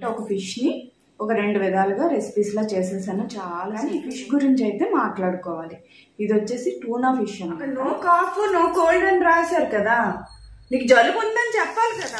ఒక ఫిష్ని ఒక రెండు విధాలుగా రెసిపీస్లా చేసేసాను చాలా కానీ ఈ ఫిష్ గురించి అయితే మాట్లాడుకోవాలి ఇది వచ్చేసి టూనా ఫిష్ అన్నమాట నో కాఫ్ నో కోల్డ్ అని రాశారు కదా నీకు జలుబు ఉందని చెప్పాలి కదా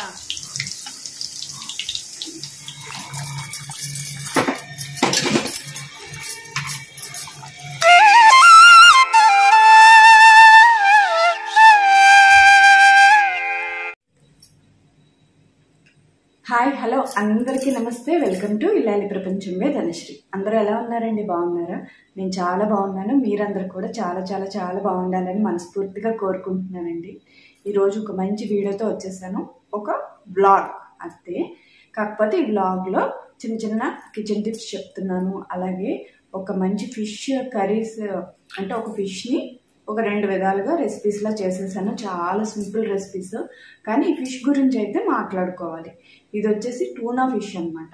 హాయ్ హలో అందరికీ నమస్తే వెల్కమ్ టు ఇల్లాలి ప్రపంచంవే ధనశ్రీ అందరూ ఎలా ఉన్నారండి బాగున్నారా నేను చాలా బాగున్నాను మీరందరూ కూడా చాలా చాలా చాలా బాగుండాలని మనస్ఫూర్తిగా కోరుకుంటున్నానండి ఈరోజు ఒక మంచి వీడియోతో వచ్చేసాను ఒక బ్లాగ్ అంతే కాకపోతే ఈ బ్లాగ్లో చిన్న చిన్న కిచెన్ టిప్స్ చెప్తున్నాను అలాగే ఒక మంచి ఫిష్ కర్రీస్ అంటే ఒక ఫిష్ని ఒక రెండు విధాలుగా రెసిపీస్లా చేసేసాను చాలా సింపుల్ రెసిపీస్ కానీ ఈ ఫిష్ గురించి అయితే మాట్లాడుకోవాలి ఇది వచ్చేసి టూనా ఫిష్ అనమాట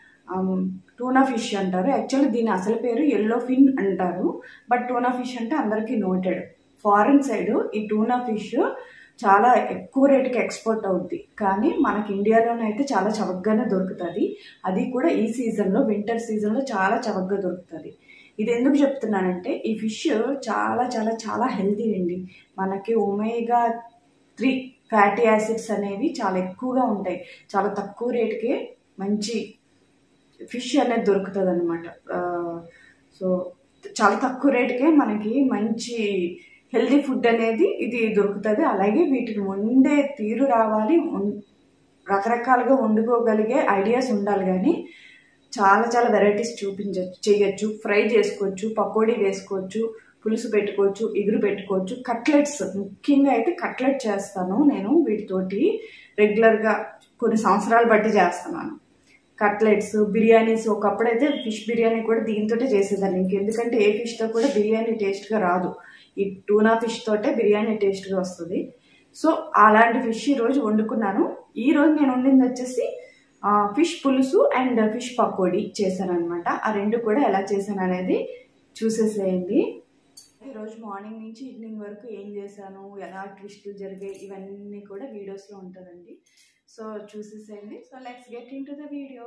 టూనా ఫిష్ అంటారు యాక్చువల్లీ దీని అసలు పేరు ఎల్లో ఫిన్ అంటారు బట్ టూనా ఫిష్ అంటే అందరికీ నోటెడ్ ఫారిన్ సైడ్ ఈ టూనా ఫిష్ చాలా ఎక్కువ రేటుకి ఎక్స్పోర్ట్ అవుద్ది కానీ మనకి ఇండియాలోనే అయితే చాలా చవకగానే దొరుకుతుంది అది కూడా ఈ సీజన్లో వింటర్ సీజన్లో చాలా చవకగా దొరుకుతుంది ఇది ఎందుకు చెప్తున్నానంటే ఈ ఫిష్ చాలా చాలా చాలా హెల్తీ అండి మనకి ఒమేగా త్రీ ఫ్యాటీ యాసిడ్స్ అనేవి చాలా ఎక్కువగా ఉంటాయి చాలా తక్కువ రేటుకే మంచి ఫిష్ అనేది దొరుకుతుంది అనమాట సో చాలా తక్కువ రేటుకే మనకి మంచి హెల్దీ ఫుడ్ అనేది ఇది దొరుకుతుంది అలాగే వీటిని వండే తీరు రావాలి రకరకాలుగా వండుకోగలిగే ఐడియాస్ ఉండాలి కానీ చాలా చాలా వెరైటీస్ చూపించచ్చు చేయొచ్చు ఫ్రై చేసుకోవచ్చు పకోడీ వేసుకోవచ్చు పులుసు పెట్టుకోవచ్చు ఎగురు పెట్టుకోవచ్చు కట్లెట్స్ ముఖ్యంగా అయితే కట్లెట్ చేస్తాను నేను వీటితోటి రెగ్యులర్గా కొన్ని సంవత్సరాలు బట్టి చేస్తున్నాను కట్లెట్స్ బిర్యానీస్ ఒకప్పుడైతే ఫిష్ బిర్యానీ కూడా దీంతో చేసేదాన్ని ఇంకెందుకంటే ఏ ఫిష్తో కూడా బిర్యానీ టేస్ట్గా రాదు ఈ టూనా ఫిష్ తోటే బిర్యానీ టేస్ట్గా వస్తుంది సో అలాంటి ఫిష్ ఈరోజు వండుకున్నాను ఈరోజు నేను వండింది వచ్చేసి ఫిష్ పులుసు అండ్ ఫిష్ పకోడీ చేశాను అనమాట ఆ రెండు కూడా ఎలా చేశాను అనేది చూసేసేయండి ఈరోజు మార్నింగ్ నుంచి ఈవినింగ్ వరకు ఏం చేశాను ఎలా ట్విస్టులు జరిగాయి ఇవన్నీ కూడా వీడియోస్లో ఉంటుందండి సో చూసేసేయండి so let's get into the video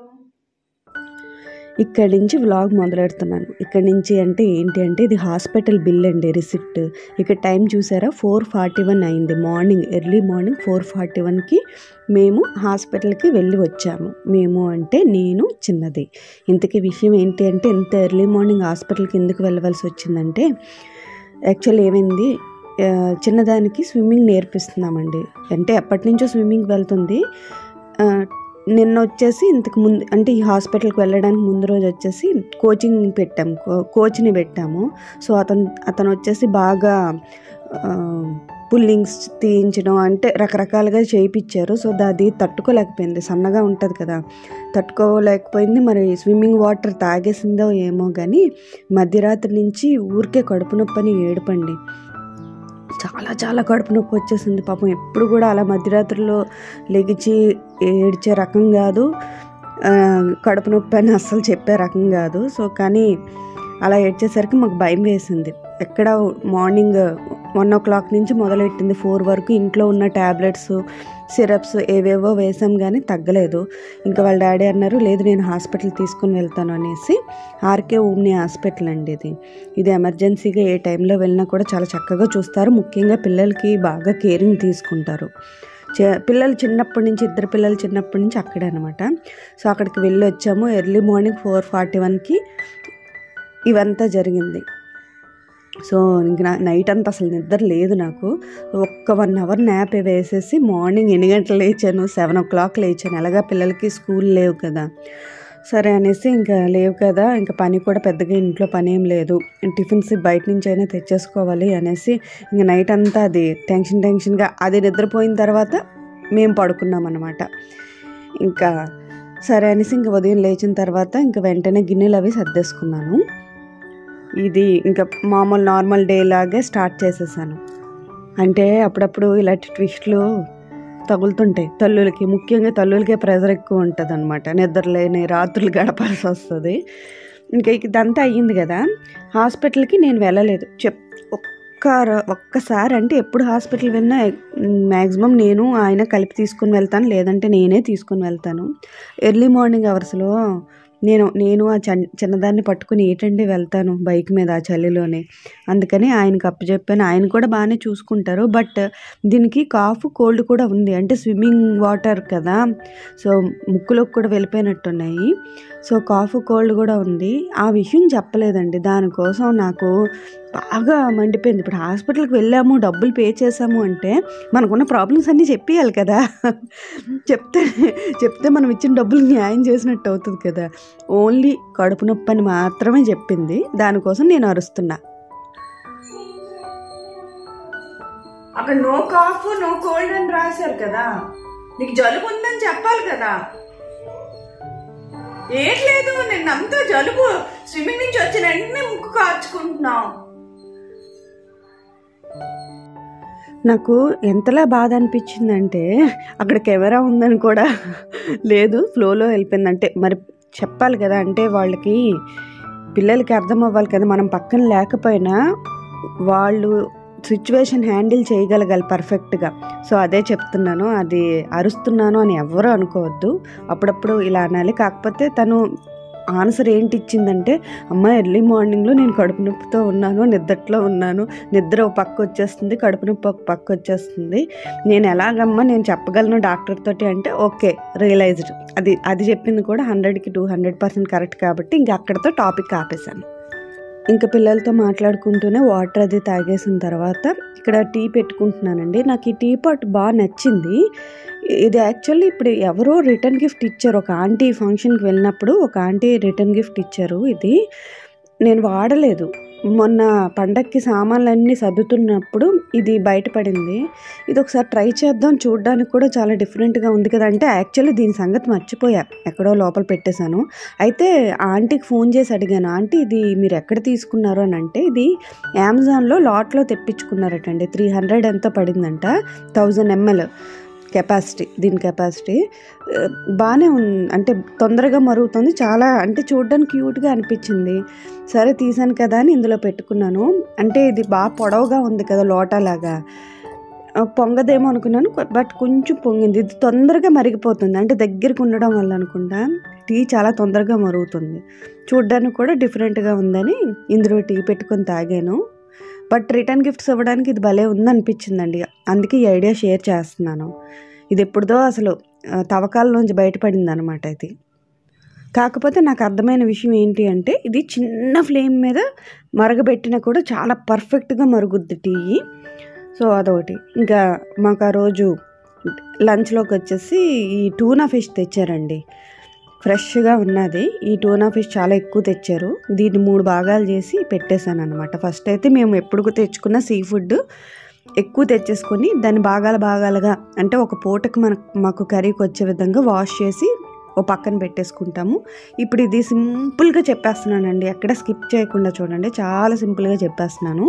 ఇక్కడి నుంచి వ్లాగ్ మొదలెడుతున్నాను ఇక్కడి నుంచి అంటే ఏంటి అంటే ఇది హాస్పిటల్ బిల్ అండి రిసిప్ట్ ఇక్కడ టైం చూసారా ఫోర్ ఫార్టీ వన్ అయింది morning early morning four forty వన్కి మేము హాస్పిటల్కి వెళ్ళి వచ్చాము మేము అంటే నేను చిన్నది ఇంతకీ విషయం ఏంటి అంటే ఇంత ఎర్లీ మార్నింగ్ హాస్పిటల్కి ఎందుకు వెళ్ళవలసి వచ్చిందంటే యాక్చువల్ ఏమైంది చిన్నదానికి స్విమ్మింగ్ నేర్పిస్తున్నామండి అంటే ఎప్పటి నుంచో స్విమ్మింగ్ వెళ్తుంది నిన్న వచ్చేసి ఇంతకు ముందు అంటే ఈ హాస్పిటల్కి వెళ్ళడానికి ముందు రోజు వచ్చేసి కోచింగ్ పెట్టాము కోచ్ని పెట్టాము సో అతను అతను వచ్చేసి బాగా పుల్లింగ్స్ తీయించడం అంటే రకరకాలుగా చేయించారు సో అది తట్టుకోలేకపోయింది సన్నగా ఉంటుంది కదా తట్టుకోలేకపోయింది మరి స్విమ్మింగ్ వాటర్ తాగేసిందో ఏమో కానీ మధ్యరాత్రి నుంచి ఊరికే కడుపు నొప్పి అని ఏడుపండి చాలా చాలా కడుపు నొప్పి వచ్చేసింది పాపం ఎప్పుడు కూడా అలా మధ్యరాత్రిలో లెగిచి ఏడ్చే రకం కాదు కడుపు నొప్పి అని అస్సలు చెప్పే రకం కాదు సో కానీ అలా ఏడ్చేసరికి మాకు భయం వేసింది ఎక్కడ మార్నింగ్ వన్ ఓ క్లాక్ నుంచి మొదలెట్టింది ఫోర్ వరకు ఇంట్లో ఉన్న ట్యాబ్లెట్స్ సిరప్స్ ఏవేవో వేసాం కానీ తగ్గలేదు ఇంకా వాళ్ళ డాడీ అన్నారు లేదు నేను హాస్పిటల్ తీసుకుని వెళ్తాను అనేసి ఆర్కే ఓమ్ని హాస్పిటల్ అండి ఇది ఇది ఎమర్జెన్సీగా ఏ టైంలో వెళ్ళినా కూడా చాలా చక్కగా చూస్తారు ముఖ్యంగా పిల్లలకి బాగా కేరింగ్ తీసుకుంటారు పిల్లలు చిన్నప్పటి నుంచి ఇద్దరు పిల్లలు చిన్నప్పటి నుంచి అక్కడే అనమాట సో అక్కడికి వెళ్ళి వచ్చాము ఎర్లీ మార్నింగ్ ఫోర్ ఫార్టీ వన్కి ఇవంతా జరిగింది సో ఇంక నైట్ అంతా అసలు నిద్ర లేదు నాకు ఒక్క వన్ అవర్ న్యాప్ వేసేసి మార్నింగ్ ఎన్ని గంటలు లేచాను సెవెన్ ఓ క్లాక్ లేచాను ఎలాగా పిల్లలకి స్కూల్ లేవు కదా సరే అనేసి ఇంకా లేవు కదా ఇంకా పని కూడా పెద్దగా ఇంట్లో పని ఏం లేదు టిఫిన్స్ బయట నుంచి అయినా తెచ్చేసుకోవాలి అనేసి ఇంకా నైట్ అంతా అది టెన్షన్ టెన్షన్గా అది నిద్రపోయిన తర్వాత మేము పడుకున్నాం అనమాట ఇంకా సరే అనేసి ఇంకా ఉదయం లేచిన తర్వాత ఇంకా వెంటనే గిన్నెలు అవి సర్దేసుకున్నాను ఇది ఇంకా మామూలు నార్మల్ డే లాగే స్టార్ట్ చేసేసాను అంటే అప్పుడప్పుడు ఇలాంటి ట్విస్ట్లు తగులుతుంటాయి తల్లులకి ముఖ్యంగా తల్లులకే ప్రెజర్ ఎక్కువ ఉంటుంది అనమాట నిద్రలేని రాత్రులు గడపాల్సి వస్తుంది ఇంకా ఇదంతా అయ్యింది కదా హాస్పిటల్కి నేను వెళ్ళలేదు చెప్ ఒక్క ఒక్క ర- ఒక్కసారి అంటే ఎప్పుడు హాస్పిటల్ వెళ్ళినా మ్యాక్సిమం నేను ఆయన కలిపి తీసుకుని వెళ్తాను లేదంటే నేనే తీసుకుని వెళ్తాను ఎర్లీ మార్నింగ్ అవర్స్లో నేను నేను ఆ చన్ చిన్నదాన్ని పట్టుకుని ఏటండి వెళ్తాను బైక్ మీద ఆ చలిలోనే అందుకని ఆయనకి అప్పచెప్పాను ఆయన కూడా బాగానే చూసుకుంటారు బట్ దీనికి కాఫ్ కోల్డ్ కూడా ఉంది అంటే స్విమ్మింగ్ వాటర్ కదా సో ముక్కులోకి కూడా వెళ్ళిపోయినట్టున్నాయి సో కాఫ్ కోల్డ్ కూడా ఉంది ఆ విషయం చెప్పలేదండి దానికోసం నాకు బాగా మండిపోయింది ఇప్పుడు హాస్పిటల్కి వెళ్ళాము డబ్బులు పే చేసాము అంటే మనకున్న ప్రాబ్లమ్స్ అన్నీ చెప్పేయాలి కదా చెప్తే చెప్తే మనం ఇచ్చిన డబ్బులు న్యాయం చేసినట్టు అవుతుంది కదా ఓన్లీ కడుపు నొప్పి అని మాత్రమే చెప్పింది దానికోసం నేను అరుస్తున్నా అక్కడ నో కాఫ్ నో కోల్డ్ అని రాశారు కదా నీకు జలుబు ఉందని చెప్పాలి కదా ఏం లేదు నిన్నంతా జలుబు స్విమ్మింగ్ నుంచి వచ్చిన వెంటనే ముక్కు కార్చుకుంటున్నావు నాకు ఎంతలా బాధ అనిపించిందంటే అక్కడ కెమెరా ఉందని కూడా లేదు ఫ్లోలో వెళ్ళిపోయింది అంటే మరి చెప్పాలి కదా అంటే వాళ్ళకి పిల్లలకి అర్థం అవ్వాలి కదా మనం పక్కన లేకపోయినా వాళ్ళు సిచ్యువేషన్ హ్యాండిల్ చేయగలగాలి పర్ఫెక్ట్గా సో అదే చెప్తున్నాను అది అరుస్తున్నాను అని ఎవరు అనుకోవద్దు అప్పుడప్పుడు ఇలా అనాలి కాకపోతే తను ఆన్సర్ ఏంటి ఇచ్చిందంటే అమ్మ ఎర్లీ మార్నింగ్లో నేను కడుపు నొప్పితో ఉన్నాను నిద్రలో ఉన్నాను నిద్ర ఒక పక్క వచ్చేస్తుంది కడుపు నొప్పి ఒక పక్క వచ్చేస్తుంది నేను ఎలాగమ్మా నేను చెప్పగలను డాక్టర్ తోటి అంటే ఓకే రియలైజ్డ్ అది అది చెప్పింది కూడా హండ్రెడ్కి టూ హండ్రెడ్ పర్సెంట్ కరెక్ట్ కాబట్టి ఇంక అక్కడితో టాపిక్ ఆపేశాను ఇంకా పిల్లలతో మాట్లాడుకుంటూనే వాటర్ అది తాగేసిన తర్వాత ఇక్కడ టీ పెట్టుకుంటున్నానండి నాకు ఈ టీ పాట్ బాగా నచ్చింది ఇది యాక్చువల్లీ ఇప్పుడు ఎవరో రిటర్న్ గిఫ్ట్ ఇచ్చారు ఒక ఆంటీ ఫంక్షన్కి వెళ్ళినప్పుడు ఒక ఆంటీ రిటర్న్ గిఫ్ట్ ఇచ్చారు ఇది నేను వాడలేదు మొన్న పండక్కి సామాన్లన్నీ సర్దుతున్నప్పుడు ఇది బయటపడింది ఇది ఒకసారి ట్రై చేద్దాం చూడడానికి కూడా చాలా డిఫరెంట్గా ఉంది కదా అంటే యాక్చువల్లీ దీని సంగతి మర్చిపోయా ఎక్కడో లోపల పెట్టేశాను అయితే ఆ ఆంటీకి ఫోన్ చేసి అడిగాను ఆంటీ ఇది మీరు ఎక్కడ తీసుకున్నారు అని అంటే ఇది అమెజాన్లో లాట్లో తెప్పించుకున్నారటండి త్రీ హండ్రెడ్ ఎంతో పడిందంట థౌజండ్ ఎంఎల్ కెపాసిటీ దీని కెపాసిటీ బాగానే ఉంది అంటే తొందరగా మరుగుతుంది చాలా అంటే చూడడానికి క్యూట్గా అనిపించింది సరే తీసాను కదా అని ఇందులో పెట్టుకున్నాను అంటే ఇది బాగా పొడవుగా ఉంది కదా లోటాలాగా ఆ, పొంగదేమో అనుకున్నాను కొ- బట్ కొంచెం పొంగింది ఇది తొందరగా మరిగిపోతుంది అంటే దగ్గరికి ఉండడం వల్ల అనుకుంటా టీ చాలా తొందరగా మరుగుతుంది చూడ్డానికి కూడా డిఫరెంట్గా ఉందని ఇందులో టీ పెట్టుకొని తాగాను బట్ రిటర్న్ గిఫ్ట్స్ ఇవ్వడానికి ఇది భలే ఉందనిపించిందండి అందుకే ఈ ఐడియా షేర్ చేస్తున్నాను ఇది ఎప్పుడుదో అసలు ఆ, తవ్వకాల్లోంచి బయటపడింది అనమాట ఇది కాకపోతే నాకు అర్థమైన విషయం ఏంటి అంటే ఇది చిన్న ఫ్లేమ్ మీద మరగబెట్టినా కూడా చాలా పర్ఫెక్ట్గా మరుగుద్ది టీ సో అదొకటి ఇంకా మాకు ఆ రోజు లంచ్లోకి వచ్చేసి ఈ టూనా ఫిష్ తెచ్చారండి ఫ్రెష్గా ఉన్నది ఈ టూనా ఫిష్ చాలా ఎక్కువ తెచ్చారు దీన్ని మూడు భాగాలు చేసి పెట్టేశాను అనమాట ఫస్ట్ అయితే మేము ఎప్పుడు తెచ్చుకున్న సీ ఫుడ్ ఎక్కువ తెచ్చేసుకొని దాన్ని భాగాల భాగాలుగా అంటే ఒక పూటకి మనకు మాకు కర్రీకి వచ్చే విధంగా వాష్ చేసి ఓ పక్కన పెట్టేసుకుంటాము ఇప్పుడు ఇది సింపుల్గా చెప్పేస్తున్నానండి ఎక్కడ స్కిప్ చేయకుండా చూడండి చాలా సింపుల్గా చెప్పేస్తున్నాను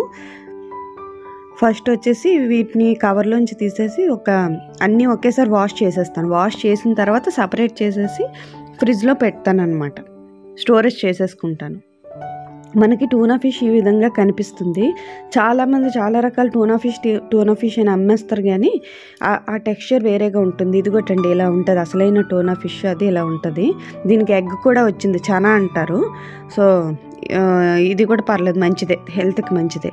ఫస్ట్ వచ్చేసి వీటిని కవర్లోంచి తీసేసి ఒక అన్నీ ఒకేసారి వాష్ చేసేస్తాను వాష్ చేసిన తర్వాత సపరేట్ చేసేసి ఫ్రిడ్జ్లో పెడతాను అనమాట స్టోరేజ్ చేసేసుకుంటాను మనకి టూనా ఫిష్ ఈ విధంగా కనిపిస్తుంది చాలామంది చాలా రకాల టూనా ఫిష్ టూనా ఫిష్ అని అమ్మేస్తారు కానీ ఆ- ఆ టెక్స్చర్ వేరేగా ఉంటుంది ఇదిగోటండి ఇలా ఉంటుంది అసలైన టూనా ఫిష్ అది ఇలా ఉంటుంది దీనికి ఎగ్ కూడా వచ్చింది చాలా అంటారు సో ఆ, ఇది కూడా పర్లేదు మంచిదే హెల్త్కి మంచిదే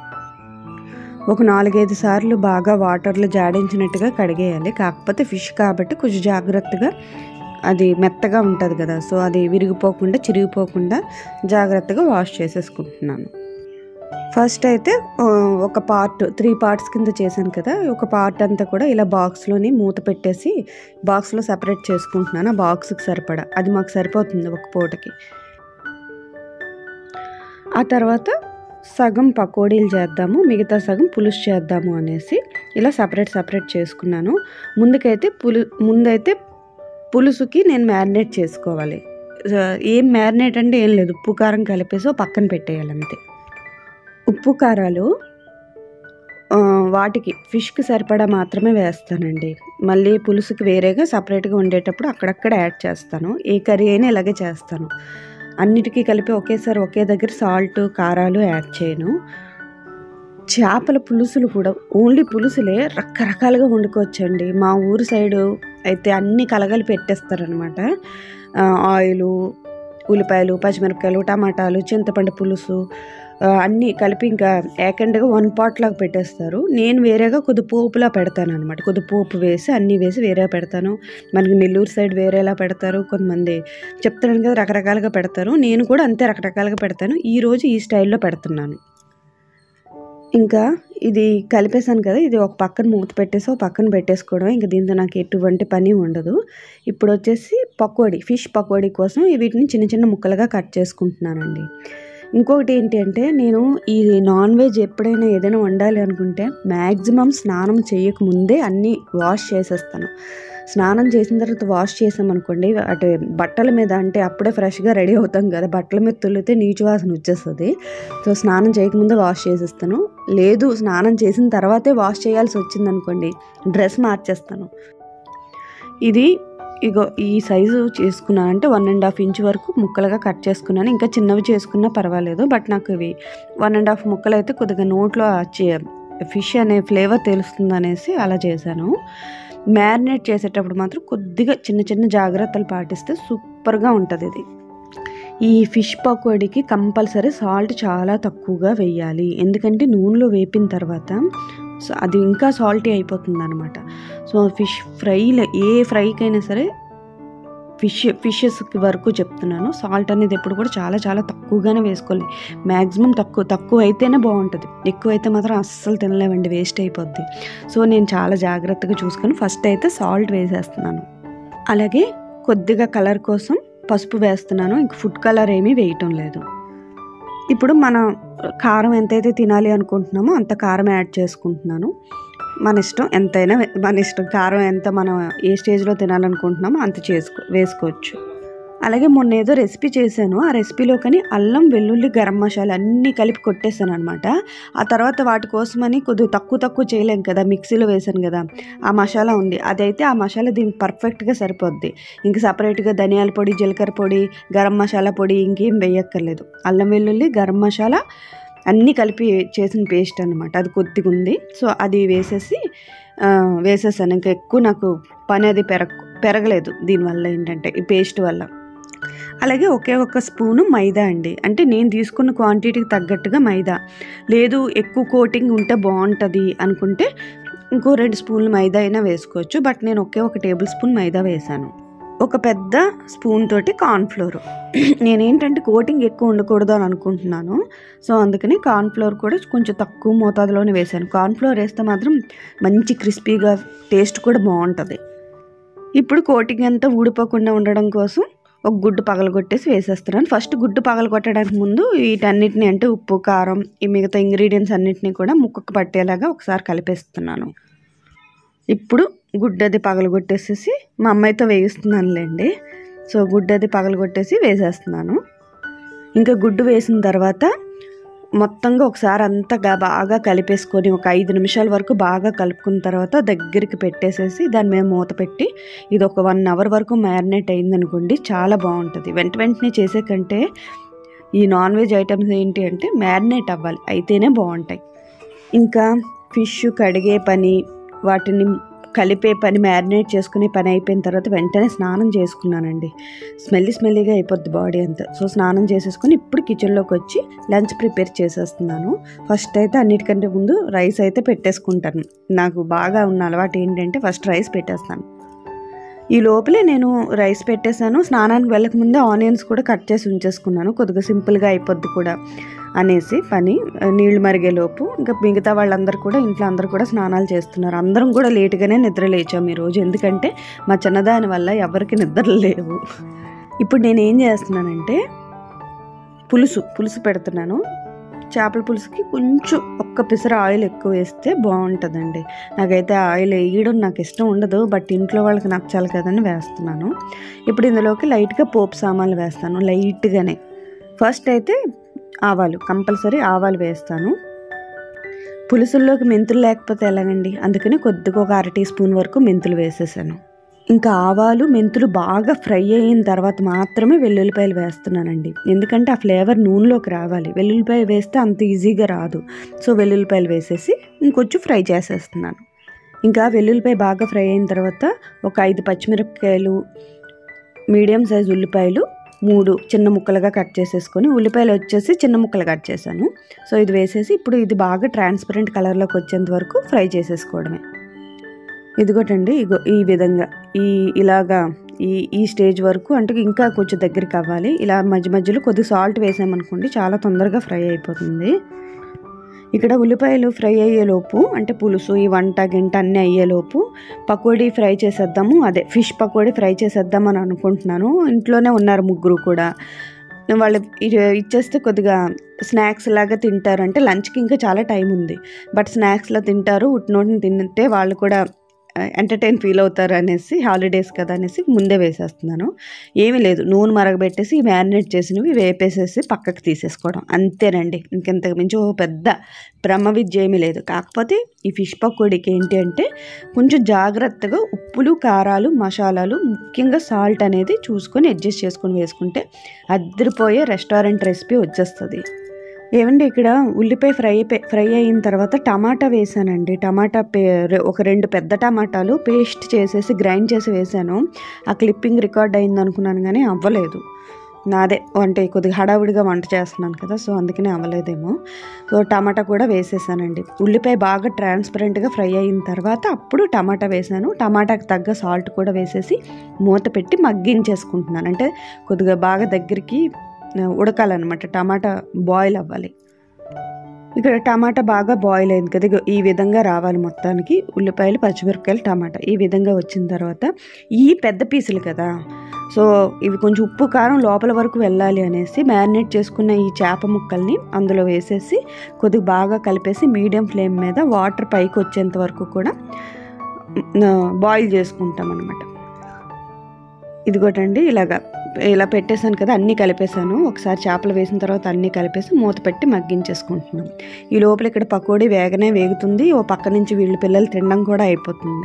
ఒక నాలుగైదు సార్లు బాగా వాటర్లో జాడించినట్టుగా కడిగేయాలి కాకపోతే ఫిష్ కాబట్టి కొంచెం జాగ్రత్తగా అది మెత్తగా ఉంటుంది కదా సో అది విరిగిపోకుండా చిరిగిపోకుండా జాగ్రత్తగా వాష్ చేసేసుకుంటున్నాను ఫస్ట్ అయితే ఆ, ఒక పార్ట్ త్రీ పార్ట్స్ కింద చేశాను కదా ఒక పార్ట్ అంతా కూడా ఇలా బాక్స్లోని మూత పెట్టేసి బాక్స్లో సపరేట్ చేసుకుంటున్నాను ఆ బాక్స్కి సరిపడా అది మాకు సరిపోతుంది ఒక పూటకి ఆ తర్వాత సగం పకోడీలు చేద్దాము మిగతా సగం పులుసు చేద్దాము అనేసి ఇలా సపరేట్ సపరేట్ చేసుకున్నాను ముందుకైతే పులు ముందైతే పులుసుకి నేను మ్యారినేట్ చేసుకోవాలి ఆ, ఏం మ్యారినేట్ అంటే ఏం లేదు ఉప్పు కారం కలిపేసి ఓ పక్కన పెట్టేయాలి అంతే ఉప్పు కారాలు ఆ, వాటికి ఫిష్కి సరిపడా మాత్రమే వేస్తానండి మళ్ళీ పులుసుకి వేరేగా సపరేట్గా ఉండేటప్పుడు అక్కడక్కడ యాడ్ చేస్తాను ఏ కర్రీ అయినా ఇలాగే చేస్తాను అన్నిటికీ కలిపి ఒకేసారి ఒకే దగ్గర సాల్ట్ కారాలు యాడ్ చేయను చేపల పులుసులు కూడా ఓన్లీ పులుసులే రకరకాలుగా వండుకోవచ్చండి మా ఊరు సైడు అయితే అన్ని కలగలి పెట్టేస్తారనమాట ఆయిలు ఉల్లిపాయలు పచ్చిమిరపకాయలు టమాటాలు చింతపండు పులుసు ఆ, అన్నీ కలిపి ఇంకా ఏకండ్గా వన్ పాట్ లాగా పెట్టేస్తారు నేను వేరేగా కొద్ది పోపులా పెడతాను అనమాట కొద్ది పోపు వేసి అన్నీ వేసి వేరేగా పెడతాను మనకి నెల్లూరు సైడ్ వేరేలా పెడతారు కొంతమంది చెప్తున్నాను కదా రకరకాలుగా పెడతారు నేను కూడా అంతే రకరకాలుగా పెడతాను ఈ రోజు ఈ స్టైల్లో పెడుతున్నాను ఇంకా ఇది కలిపేసాను కదా ఇది ఒక పక్కన మూత పెట్టేసి ఒక పక్కన పెట్టేసుకోవడం ఇంకా దీంతో నాకు ఎటువంటి పని ఉండదు ఇప్పుడు వచ్చేసి పకోడీ ఫిష్ పకోడీ కోసం వీటిని చిన్న చిన్న ముక్కలుగా కట్ చేసుకుంటున్నానండి ఇంకొకటి ఏంటి అంటే నేను ఈ నాన్ వెజ్ ఎప్పుడైనా ఏదైనా వండాలి అనుకుంటే మ్యాక్సిమం స్నానం చేయకముందే అన్నీ వాష్ చేసేస్తాను స్నానం చేసిన తర్వాత వాష్ చేసామనుకోండి అటు బట్టల మీద అంటే అప్పుడే ఫ్రెష్గా రెడీ అవుతాం కదా బట్టల మీద తుల్లితే నీచు వాసన వచ్చేస్తుంది సో స్నానం చేయకముందే వాష్ చేసేస్తాను లేదు స్నానం చేసిన తర్వాతే వాష్ చేయాల్సి వచ్చింది అనుకోండి డ్రెస్ మార్చేస్తాను ఇది ఇగో ఈ సైజు చేసుకున్నాను అంటే వన్ అండ్ హాఫ్ ఇంచ్ వరకు ముక్కలుగా కట్ చేసుకున్నాను ఇంకా చిన్నవి చేసుకున్నా పర్వాలేదు బట్ నాకు ఇవి వన్ అండ్ హాఫ్ ముక్కలు అయితే కొద్దిగా నోట్లో ఫిష్ అనే ఫ్లేవర్ తెలుస్తుంది అనేసి అలా చేశాను మ్యారినేట్ చేసేటప్పుడు మాత్రం కొద్దిగా చిన్న చిన్న జాగ్రత్తలు పాటిస్తే సూపర్గా ఉంటుంది ఇది ఈ ఫిష్ పకోడీకి కంపల్సరీ సాల్ట్ చాలా తక్కువగా వేయాలి ఎందుకంటే నూనెలో వేపిన తర్వాత సో అది ఇంకా సాల్టీ అయిపోతుంది అనమాట సో ఫిష్ ఫ్రైలో ఏ ఫ్రైకైనా సరే ఫిష్ ఫిషెస్కి వరకు చెప్తున్నాను సాల్ట్ అనేది ఎప్పుడు కూడా చాలా చాలా తక్కువగానే వేసుకోవాలి మ్యాక్సిమం తక్కువ తక్కువ అయితేనే బాగుంటుంది ఎక్కువ అయితే మాత్రం అస్సలు తినలేమండి వేస్ట్ అయిపోద్ది సో నేను చాలా జాగ్రత్తగా చూసుకొని ఫస్ట్ అయితే సాల్ట్ వేసేస్తున్నాను అలాగే కొద్దిగా కలర్ కోసం పసుపు వేస్తున్నాను ఇంక ఫుడ్ కలర్ ఏమీ వేయటం లేదు ఇప్పుడు మన కారం ఎంతైతే తినాలి అనుకుంటున్నామో అంత కారం యాడ్ చేసుకుంటున్నాను మన ఇష్టం ఎంతైనా వే- మన ఇష్టం కారం ఎంత మనం ఏ స్టేజ్లో తినాలనుకుంటున్నామో అంత చేసుకో వేసుకోవచ్చు అలాగే మొన్న ఏదో రెసిపీ చేశాను ఆ రెసిపీలో కానీ అల్లం వెల్లుల్లి గరం మసాలా అన్నీ కలిపి కొట్టేసాను అనమాట ఆ తర్వాత వాటి కోసమని కొద్దిగా తక్కువ తక్కువ చేయలేం కదా మిక్సీలో వేసాను కదా ఆ మసాలా ఉంది అదైతే ఆ మసాలా దీనికి పర్ఫెక్ట్గా సరిపోద్ది ఇంక సపరేట్గా ధనియాల పొడి జీలకర్ర పొడి గరం మసాలా పొడి ఇంకేం వేయక్కర్లేదు అల్లం వెల్లుల్లి గరం మసాలా అన్నీ కలిపి చేసిన పేస్ట్ అనమాట అది కొద్దిగా ఉంది సో అది వేసేసి ఆ, వేసేసాను ఇంకా ఎక్కువ నాకు పని అది పెరగ పెరగలేదు దీనివల్ల ఏంటంటే ఈ పేస్ట్ వల్ల అలాగే ఒకే ఒక స్పూను మైదా అండి అంటే నేను తీసుకున్న క్వాంటిటీకి తగ్గట్టుగా మైదా లేదు ఎక్కువ కోటింగ్ ఉంటే బాగుంటుంది అనుకుంటే ఇంకో రెండు స్పూన్లు మైదా అయినా వేసుకోవచ్చు బట్ నేను ఒకే ఒక టేబుల్ స్పూన్ మైదా వేసాను ఒక పెద్ద స్పూన్ తోటి కార్న్ఫ్లోర్ నేనేంటంటే కోటింగ్ ఎక్కువ ఉండకూడదు అని అనుకుంటున్నాను సో అందుకని కార్న్ఫ్లోర్ కూడా కొంచెం తక్కువ మోతాదులోనే వేసాను కార్న్ఫ్లోర్ వేస్తే మాత్రం మంచి క్రిస్పీగా టేస్ట్ కూడా బాగుంటుంది ఇప్పుడు కోటింగ్ అంతా ఊడిపోకుండా ఉండడం కోసం ఒక గుడ్డు పగలగొట్టేసి వేసేస్తున్నాను ఫస్ట్ గుడ్డు పగలగొట్టడానికి ముందు వీటన్నిటిని అంటే ఉప్పు కారం ఈ మిగతా ఇంగ్రీడియంట్స్ అన్నిటిని కూడా ముక్కకు పట్టేలాగా ఒకసారి కలిపేస్తున్నాను ఇప్పుడు గుడ్డది పగలగొట్టేసేసి మా అమ్మాయితో వేయిస్తున్నానులేండి సో గుడ్డది పగలగొట్టేసి వేసేస్తున్నాను ఇంకా గుడ్డు వేసిన తర్వాత మొత్తంగా ఒకసారి అంతా గా- బాగా కలిపేసుకొని ఒక ఐదు నిమిషాల వరకు బాగా కలుపుకున్న తర్వాత దగ్గరికి పెట్టేసేసి దాని మీద మూత పెట్టి ఇది ఒక వన్ అవర్ వరకు మ్యారినేట్ అయిందనుకోండి చాలా బాగుంటుంది వెంట వెంటనే చేసే కంటే ఈ నాన్ వెజ్ ఐటమ్స్ ఏంటి అంటే మ్యారినేట్ అవ్వాలి అయితేనే బాగుంటాయి ఇంకా ఫిష్ కడిగే పని వాటిని కలిపే పని మ్యారినేట్ చేసుకునే పని అయిపోయిన తర్వాత వెంటనే స్నానం చేసుకున్నానండి స్మెల్లీ స్మెల్లీగా అయిపోద్ది బాడీ అంతా సో స్నానం చేసేసుకొని ఇప్పుడు కిచెన్లోకి వచ్చి లంచ్ ప్రిపేర్ చేసేస్తున్నాను ఫస్ట్ అయితే అన్నిటికంటే ముందు రైస్ అయితే పెట్టేసుకుంటాను నాకు బాగా ఉన్న అలవాటు ఏంటంటే ఫస్ట్ రైస్ పెట్టేస్తాను ఈ లోపలే నేను రైస్ పెట్టేశాను స్నానానికి వెళ్ళక ముందే ఆనియన్స్ కూడా కట్ చేసి ఉంచేసుకున్నాను కొద్దిగా సింపుల్గా అయిపోద్ది కూడా అనేసి పని ఆ, నీళ్లు మరిగేలోపు ఇంకా మిగతా వాళ్ళందరూ కూడా ఇంట్లో అందరూ కూడా స్నానాలు చేస్తున్నారు అందరం కూడా లేటుగానే నిద్ర లేచాము ఈరోజు ఎందుకంటే మా చిన్నదాని వల్ల ఎవరికి నిద్ర లేవు ఇప్పుడు నేను ఏం చేస్తున్నానంటే పులుసు పులుసు పెడుతున్నాను చేపల పులుసుకి కొంచెం ఒక్క పిసర ఆయిల్ ఎక్కువ వేస్తే బాగుంటుందండి నాకైతే ఆయిల్ వేయడం నాకు ఇష్టం ఉండదు బట్ ఇంట్లో వాళ్ళకి నచ్చాలి కదని వేస్తున్నాను ఇప్పుడు ఇందులోకి లైట్గా పోపు సామాన్లు వేస్తాను లైట్గానే ఫస్ట్ అయితే ఆవాలు కంపల్సరీ ఆవాలు వేస్తాను పులుసుల్లోకి మెంతులు లేకపోతే ఎలాగండి అందుకని కొద్దిగా ఒక అర టీ స్పూన్ వరకు మెంతులు వేసేసాను ఇంకా ఆవాలు మెంతులు బాగా ఫ్రై అయిన తర్వాత మాత్రమే వెల్లుల్లిపాయలు వేస్తున్నానండి ఎందుకంటే ఆ ఫ్లేవర్ నూనెలోకి రావాలి వెల్లుల్లిపాయ వేస్తే అంత ఈజీగా రాదు సో వెల్లుల్లిపాయలు వేసేసి ఇంకొంచెం ఫ్రై చేసేస్తున్నాను ఇంకా వెల్లుల్లిపాయ బాగా ఫ్రై అయిన తర్వాత ఒక ఐదు పచ్చిమిరపకాయలు మీడియం సైజ్ ఉల్లిపాయలు మూడు చిన్న ముక్కలుగా కట్ చేసేసుకొని ఉల్లిపాయలు వచ్చేసి చిన్న ముక్కలు కట్ చేశాను సో ఇది వేసేసి ఇప్పుడు ఇది బాగా ట్రాన్స్పరెంట్ కలర్లోకి వచ్చేంత వరకు ఫ్రై చేసేసుకోవడమే ఇదిగోటండి ఇగో ఈ విధంగా ఈ ఇలాగా ఈ ఈ స్టేజ్ వరకు అంటే ఇంకా కొంచెం దగ్గరికి అవ్వాలి ఇలా మధ్య మధ్యలో కొద్ది సాల్ట్ వేసామనుకోండి చాలా తొందరగా ఫ్రై అయిపోతుంది ఇక్కడ ఉల్లిపాయలు ఫ్రై అయ్యేలోపు అంటే పులుసు ఈ వంట గింట అన్నీ అయ్యేలోపు పకోడీ ఫ్రై చేసేద్దాము అదే ఫిష్ పకోడీ ఫ్రై చేసేద్దాం అని అనుకుంటున్నాను ఇంట్లోనే ఉన్నారు ముగ్గురు కూడా వాళ్ళు ఇ- ఇచ్చేస్తే కొద్దిగా స్నాక్స్ లాగా తింటారు అంటే లంచ్కి ఇంకా చాలా టైం ఉంది బట్ స్నాక్స్లో తింటారు ఉట్టినోటిని తింటే వాళ్ళు కూడా ఎంటర్టైన్ ఫీల్ అవుతారు అనేసి హాలిడేస్ కదా అనేసి ముందే వేసేస్తున్నాను ఏమీ లేదు నూనె మరగబెట్టేసి మ్యారినేట్ చేసినవి వేపేసేసి పక్కకు తీసేసుకోవడం అంతేనండి ఇంకెంతకు మించి ఓ పెద్ద బ్రహ్మ విద్య ఏమీ లేదు కాకపోతే ఈ ఫిష్ పకోడీకి ఏంటి అంటే కొంచెం జాగ్రత్తగా ఉప్పులు కారాలు మసాలాలు ముఖ్యంగా సాల్ట్ అనేది చూసుకొని అడ్జస్ట్ చేసుకొని వేసుకుంటే అద్దరిపోయే రెస్టారెంట్ రెసిపీ వచ్చేస్తుంది ఏమండి ఇక్కడ ఉల్లిపాయ ఫ్రై పే- ఫ్రై అయిన తర్వాత టమాటా వేసానండి టమాటా పే రె- ఒక రెండు పెద్ద టమాటాలు పేస్ట్ చేసేసి గ్రైండ్ చేసి వేసాను ఆ క్లిప్పింగ్ రికార్డ్ అయింది అనుకున్నాను కానీ అవ్వలేదు నాదే అంటే కొద్దిగా హడావుడిగా వంట చేస్తున్నాను కదా సో అందుకనే అవ్వలేదేమో సో టమాటా కూడా వేసేసానండి ఉల్లిపాయ బాగా ట్రాన్స్పరెంట్గా ఫ్రై అయిన తర్వాత అప్పుడు టమాటా వేసాను టమాటాకి తగ్గ సాల్ట్ కూడా వేసేసి మూత పెట్టి మగ్గించేసుకుంటున్నాను అంటే కొద్దిగా బాగా దగ్గరికి ఆ, ఉడకాలన్నమాట టమాటా బాయిల్ అవ్వాలి ఇక్కడ టమాటా బాగా బాయిల్ అయింది కదా ఇగో ఈ విధంగా రావాలి మొత్తానికి ఉల్లిపాయలు పచ్చిమిరపకాయలు టమాటా ఈ విధంగా వచ్చిన తర్వాత ఈ పెద్ద పీసులు కదా సో ఇవి కొంచెం ఉప్పు కారం లోపల వరకు వెళ్ళాలి అనేసి మ్యారినేట్ చేసుకున్న ఈ చేప ముక్కల్ని అందులో వేసేసి కొద్దిగా బాగా కలిపేసి మీడియం ఫ్లేమ్ మీద వాటర్ పైకి వచ్చేంత వరకు కూడా బాయిల్ చేసుకుంటాం అనమాట ఇదిగోటండి ఇలాగా ఇలా పెట్టేశాను కదా అన్నీ కలిపేశాను ఒకసారి చేపలు వేసిన తర్వాత అన్నీ కలిపేసి మూత పెట్టి మగ్గించేసుకుంటున్నాం ఈ లోపల ఇక్కడ పకోడీ వేగనే వేగుతుంది ఓ పక్క నుంచి వీళ్ళు పిల్లలు తినడం కూడా అయిపోతుంది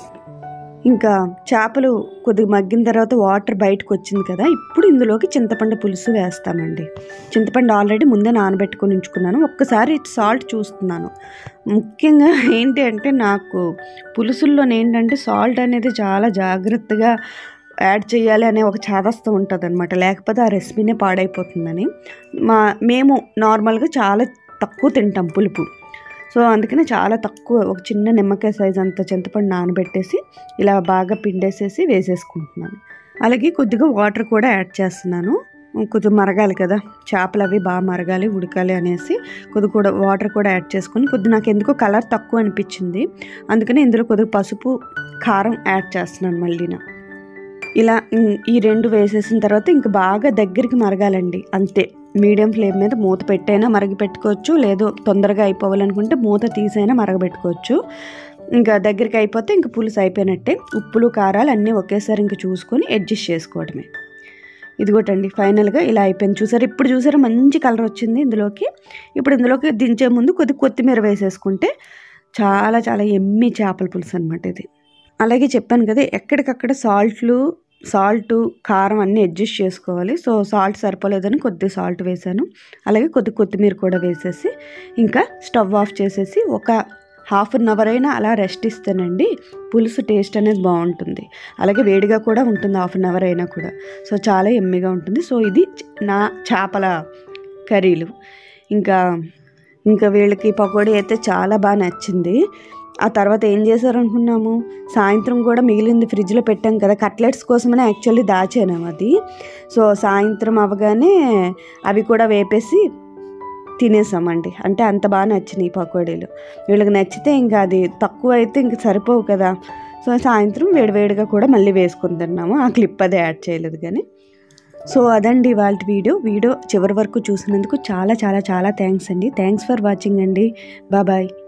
ఇంకా చేపలు కొద్దిగా మగ్గిన తర్వాత వాటర్ బయటకు వచ్చింది కదా ఇప్పుడు ఇందులోకి చింతపండు పులుసు వేస్తామండి చింతపండు ఆల్రెడీ ముందే నానబెట్టుకొని ఉంచుకున్నాను ఒక్కసారి సాల్ట్ చూస్తున్నాను ముఖ్యంగా ఏంటి అంటే నాకు పులుసుల్లో ఏంటంటే సాల్ట్ అనేది చాలా జాగ్రత్తగా యాడ్ చేయాలి అనే ఒక చాదస్తం ఉంటుంది అనమాట లేకపోతే ఆ రెసిపీనే పాడైపోతుందని మా మేము నార్మల్గా చాలా తక్కువ తింటాం పులుపు సో అందుకనే చాలా తక్కువ ఒక చిన్న నిమ్మకాయ సైజ్ అంత చింతపండు నానబెట్టేసి ఇలా బాగా పిండేసేసి వేసేసుకుంటున్నాను అలాగే కొద్దిగా వాటర్ కూడా యాడ్ చేస్తున్నాను కొద్దిగా మరగాలి కదా చేపలు అవి బాగా మరగాలి ఉడకాలి అనేసి కొద్ది కూడా వాటర్ కూడా యాడ్ చేసుకొని కొద్ది నాకు ఎందుకో కలర్ తక్కువ అనిపించింది అందుకని ఇందులో కొద్దిగా పసుపు కారం యాడ్ చేస్తున్నాను మళ్ళీన ఇలా ఇం- ఈ రెండు వేసేసిన తర్వాత ఇంక బాగా దగ్గరికి మరగాలండి అంతే మీడియం ఫ్లేమ్ మీద మూత పెట్టైనా మరగ పెట్టుకోవచ్చు లేదు తొందరగా అయిపోవాలనుకుంటే మూత తీసైనా మరగబెట్టుకోవచ్చు ఇంకా దగ్గరికి అయిపోతే ఇంక పులుసు అయిపోయినట్టే ఉప్పులు కారాలు అన్నీ ఒకేసారి ఇంక చూసుకొని అడ్జస్ట్ చేసుకోవడమే ఇదిగోటండి ఫైనల్గా ఇలా అయిపోయింది చూసారు ఇప్పుడు చూసారా మంచి కలర్ వచ్చింది ఇందులోకి ఇప్పుడు ఇందులోకి దించే ముందు కొద్ది కొత్తిమీర వేసేసుకుంటే చాలా చాలా ఎమ్మి చేపల పులుసు అనమాట ఇది అలాగే చెప్పాను కదా ఎక్కడికక్కడ సాల్ట్లు సాల్ట్ కారం అన్నీ అడ్జస్ట్ చేసుకోవాలి సో సాల్ట్ సరిపోలేదని కొద్ది సాల్ట్ వేసాను అలాగే కొద్ది కొత్తిమీర కూడా వేసేసి ఇంకా స్టవ్ ఆఫ్ చేసేసి ఒక హాఫ్ అన్ అవర్ అయినా అలా రెస్ట్ ఇస్తేనండి పులుసు టేస్ట్ అనేది బాగుంటుంది అలాగే వేడిగా కూడా ఉంటుంది హాఫ్ అన్ అవర్ అయినా కూడా సో చాలా ఎమ్మిగా ఉంటుంది సో ఇది నా చేపల కర్రీలు ఇంకా ఇంకా వీళ్ళకి పకోడీ అయితే చాలా బాగా నచ్చింది ఆ తర్వాత ఏం చేశారు అనుకున్నాము సాయంత్రం కూడా మిగిలింది ఫ్రిడ్జ్లో పెట్టాం కదా కట్లెట్స్ కోసమనే యాక్చువల్లీ దాచాను అది సో సాయంత్రం అవగానే అవి కూడా వేపేసి తినేసామండి అంటే అంత బాగా నచ్చినాయి పకోడీలు వీళ్ళకి నచ్చితే ఇంకా అది తక్కువ అయితే ఇంక సరిపోవు కదా సో సాయంత్రం వేడివేడిగా కూడా మళ్ళీ వేసుకుని తిన్నాము ఆ క్లిప్ అదే యాడ్ చేయలేదు కానీ సో అదండి వాళ్ళ వీడియో వీడియో చివరి వరకు చూసినందుకు చాలా చాలా చాలా థ్యాంక్స్ అండి థ్యాంక్స్ ఫర్ వాచింగ్ అండి బాబాయ్